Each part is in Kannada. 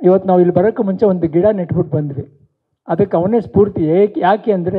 ಇವತ್ತು ನಾವು ಇಲ್ಲಿ ಬರೋಕ್ಕೆ ಮುಂಚೆ ಒಂದು ಗಿಡ ನೆಟ್ಬಿಟ್ಟು ಬಂದ್ವಿ ಅದಕ್ಕೆ ಅವನೇ ಸ್ಫೂರ್ತಿ ಏಕೆ ಯಾಕೆ ಅಂದರೆ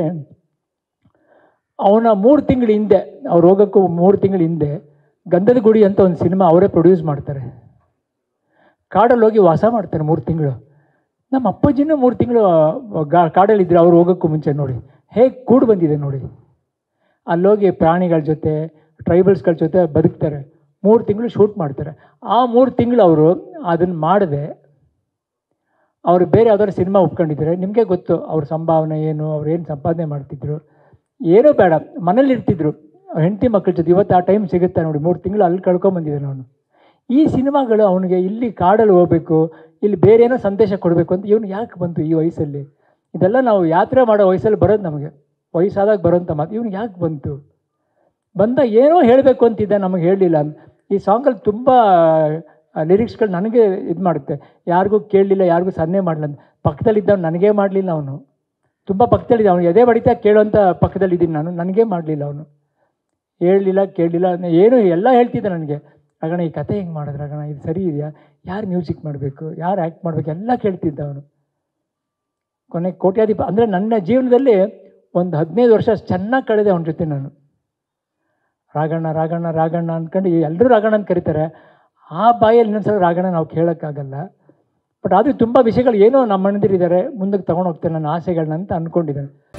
ಅವನ ಮೂರು ತಿಂಗಳ ಹಿಂದೆ ಅವ್ರು ಹೋಗೋಕ್ಕೂ ಮೂರು ತಿಂಗಳ ಹಿಂದೆ ಗಂಧದ ಗುಡಿ ಅಂತ ಒಂದು ಸಿನಿಮಾ ಅವರೇ ಪ್ರೊಡ್ಯೂಸ್ ಮಾಡ್ತಾರೆ ಕಾಡಲ್ಲಿ ಹೋಗಿ ವಾಸ ಮಾಡ್ತಾರೆ ಮೂರು ತಿಂಗಳು ನಮ್ಮ ಅಪ್ಪಾಜಿನೂ ಮೂರು ತಿಂಗಳು ಗಾ ಕಾಡಲ್ಲಿದ್ದರು ಅವ್ರು ಹೋಗೋಕ್ಕೂ ಮುಂಚೆ ನೋಡಿ ಹೇಗೆ ಕೂಡು ಬಂದಿದೆ ನೋಡಿ ಅಲ್ಲೋಗಿ ಪ್ರಾಣಿಗಳ ಜೊತೆ ಟ್ರೈಬಲ್ಸ್ಗಳ ಜೊತೆ ಬದುಕ್ತಾರೆ ಮೂರು ತಿಂಗಳು ಶೂಟ್ ಮಾಡ್ತಾರೆ ಆ ಮೂರು ತಿಂಗಳು ಅವರು ಅದನ್ನು ಮಾಡದೆ ಅವರು ಬೇರೆ ಯಾವ್ದಾದ್ರು ಸಿನಿಮಾ ಒಪ್ಕೊಂಡಿದ್ದಾರೆ ನಿಮಗೆ ಗೊತ್ತು ಅವ್ರ ಸಂಭಾವನೆ ಏನು ಅವ್ರು ಏನು ಸಂಪಾದನೆ ಮಾಡ್ತಿದ್ರು ಏನೂ ಬೇಡ ಮನೇಲಿ ಇರ್ತಿದ್ರು ಹೆಂಡತಿ ಮಕ್ಕಳ ಜೊತೆ ಇವತ್ತು ಆ ಟೈಮ್ ಸಿಗುತ್ತೆ ನೋಡಿ ಮೂರು ತಿಂಗಳು ಅಲ್ಲಿ ಕಳ್ಕೊಂಬಂದಿದ್ದಾನೆ ಅವನು ಈ ಸಿನಿಮಾಗಳು ಅವನಿಗೆ ಇಲ್ಲಿ ಕಾಡಲ್ಲಿ ಹೋಗ್ಬೇಕು ಇಲ್ಲಿ ಬೇರೆ ಏನೋ ಸಂದೇಶ ಕೊಡಬೇಕು ಅಂತ ಇವನು ಯಾಕೆ ಬಂತು ಈ ವಯಸ್ಸಲ್ಲಿ ಇದೆಲ್ಲ ನಾವು ಯಾತ್ರೆ ಮಾಡೋ ವಯಸ್ಸಲ್ಲಿ ಬರೋದು ನಮಗೆ ವಯಸ್ಸಾದಾಗ ಬರೋಂಥ ಮಾತು ಇವನು ಯಾಕೆ ಬಂತು ಬಂದ ಏನೋ ಹೇಳಬೇಕು ಅಂತಿದ್ದ ನಮಗೆ ಹೇಳಲಿಲ್ಲ ಈ ಸಾಂಗಲ್ಲಿ ತುಂಬ ಲಿರಿಕ್ಸ್ಗಳು ನನಗೆ ಇದು ಮಾಡುತ್ತೆ ಯಾರಿಗೂ ಕೇಳಲಿಲ್ಲ ಯಾರಿಗೂ ಸನ್ನೆ ಮಾಡಲಿಲ್ಲ ಅಂತ ಪಕ್ಕದಲ್ಲಿದ್ದವನು ನನಗೇ ಮಾಡಲಿಲ್ಲ ಅವನು ತುಂಬ ಪಕ್ಕದಲ್ಲಿದ್ದ ಅವನು ಎದೆ ಬಡಿತಾ ಕೇಳೋಂಥ ಪಕ್ಕದಲ್ಲಿದ್ದೀನಿ ನಾನು ನನಗೇ ಮಾಡಲಿಲ್ಲ ಅವನು ಹೇಳಲಿಲ್ಲ ಕೇಳಲಿಲ್ಲ ಏನು ಎಲ್ಲ ಹೇಳ್ತಿದ್ದ ನನಗೆ ರಗಣ ಈ ಕತೆ ಹೆಂಗೆ ಮಾಡಿದ್ರೆ ರಗಣ ಇದು ಸರಿ ಇದೆಯಾ ಯಾರು ಮ್ಯೂಸಿಕ್ ಮಾಡಬೇಕು ಯಾರು ಆ್ಯಕ್ಟ್ ಮಾಡಬೇಕು ಎಲ್ಲ ಕೇಳ್ತಿದ್ದ ಅವನು ಕೊನೆಗೆ ಕೋಟ್ಯಾಧಿಪ ಅಂದರೆ ನನ್ನ ಜೀವನದಲ್ಲಿ ಒಂದು ಹದಿನೈದು ವರ್ಷ ಚೆನ್ನಾಗಿ ಕಳೆದೆ ಅವನ ಜೊತೆ ನಾನು ರಾಗಣ್ಣ ರಾಗಣ್ಣ ರಾಗಣ್ಣ ಅಂದ್ಕೊಂಡು ಎಲ್ಲರೂ ರಾಗಣ್ಣ ಅಂತ ಕರೀತಾರೆ ಆ ಬಾಯಲ್ಲಿ ಇನ್ನೊಂದ್ಸಲ ರಾಗಣ್ಣ ನಾವು ಕೇಳೋಕ್ಕಾಗಲ್ಲ ಬಟ್ ಆದರೂ ತುಂಬ ವಿಷಯಗಳು ಏನೋ ನಮ್ಮ ಅಣ್ಣದಿರಿದ್ದಾರೆ ಮುಂದಕ್ಕೆ ತೊಗೊಂಡು ಹೋಗ್ತಾರೆ ನನ್ನ ಆಸೆಗಳನ್ನ ಅಂತ ಅಂದ್ಕೊಂಡಿದ್ದಾನೆ